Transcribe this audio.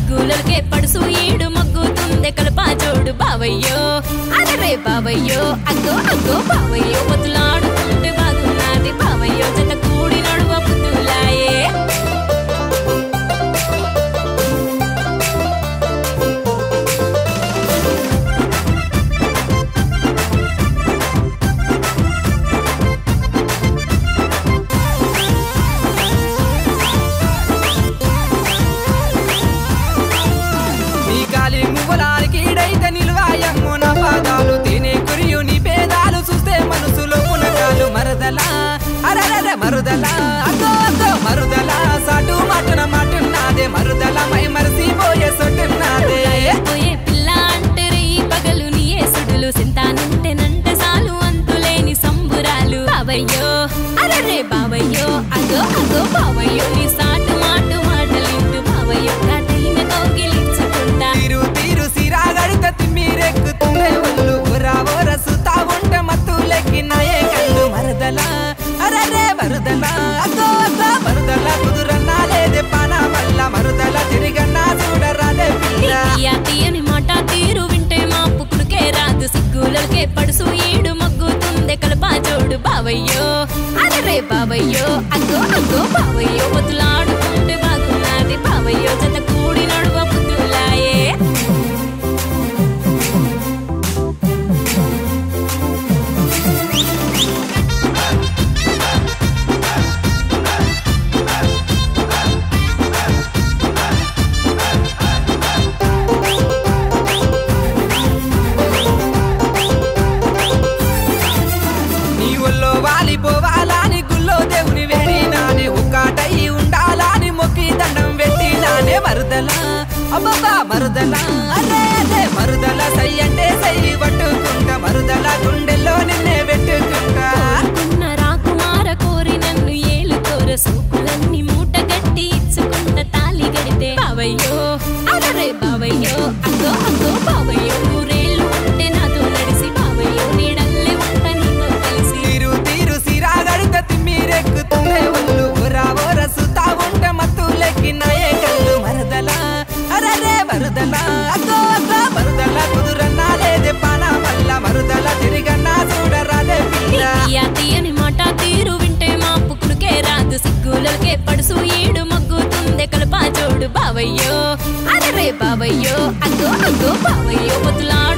సిగ్గులకే పడుసు ఈడు మగ్గుతుందే కలపా చూడు బావయ్యో అరే బావయ్యో అగ్గో అగ్గో బావయ్యో వదులాడుకుంటే బాగున్నది బావయ్యో జత కూడి నడువ పుతులాయే నీ గాలి మువ్వలానికి ఈడైతే నిల్వాయమ్ము నా పాదాలు తినే కురియు నీ పేదాలు చూస్తే మనసులో పునకాలు మరదలా అరరర మరుదలా అదో అదో మరుదలా సాటు మాటున మాటున్నాదే మరుదల మై మరసిపోయే సొట్టున్నాదే పోయే పిల్ల అంటే రేయి పగలు నీ ఏసుడులు సింతానంటేనంటే సాలు అంతులేని సంబురాలు బావయ్యో అరే బావయ్యో అగో అగో బావయ్యో నీ సాటు మాటు మాటలింటూ బావయ్యో కాటైన కౌగిలించుకుంటా తీరు తీరు సిరాగడిత తిమ్మిరెక్కుతుందే ఒళ్ళు ఊరా ఊర సుతా ఉంటే మత్తు లెక్కినాయే కళ్ళు మరదలా అరరే మరుదలా అదో అదో మరుదలా కుదురన్నా లేదే పానా వల్ల మరుదల తిరిగన్నా చూడరాదే పిల్ల తీయ తీయని మాట తీరు వింటే మా పుక్కుడుకే రాదు సిగ్గులకే పడుసు ఈడు మగ్గుతుందే కలపా చూడు బావయ్యో అరే బావయ్యో అగ్గో అగ్గో బావయ్యో వదులాడుకుంటే బాగున్నది బావయ్యో జత కూడి నడువ పుతులాయే నీ ఒళ్ళో వాలిపోవాలని గుళ్ళో దేవుని వేడినానే ఒక్కటై ఉండాలని మొక్కి దండం పెట్టినానే మరుదలా అబ్బబ్బా మరుదలా అరే అరే మరుదల సై అంటే సై పట్టుకుంటా మరుదల గుండెల్లో నిన్నే పెట్టుకుంటా ఉన్న రాకుమార కోరి నన్ను ఏలు కోర సూకులన్నీ మూట గట్టి ఇచ్చుకుంట తాలి గడితే బావయ్యో అరే బావయ్యో అగ్గో అగ్గో బావయ్యో నూరేళ్ళు ఉంటే నాతో నడిసి బావయ్యో నీడల్లే ఉంట నీతో కలిసి తీరు తీరు సిరాగడిత తిమ్మిరెక్కుతుందే ఒళ్ళు ఊరా ఊర సుతా ఉంటే మత్తు లెక్కినాయే కళ్ళు మరదలా అరరే మరుదలా అగ్గో అగ్గో మరుదల కుదురన్నా లేదే పానా వల్ల మరుదల తిరిగన్నా చూడరాదే పిల్ల తీయ తీయని మాట తీరు వింటే మా పుక్కుడుకే రాదు సిగ్గులకే పడుసు ఈడు మగ్గుతుందే కలపా చూడు బావయ్యో అరే బావయ్యో అగ్గో అగ్గో బావయ్యో వదులాడు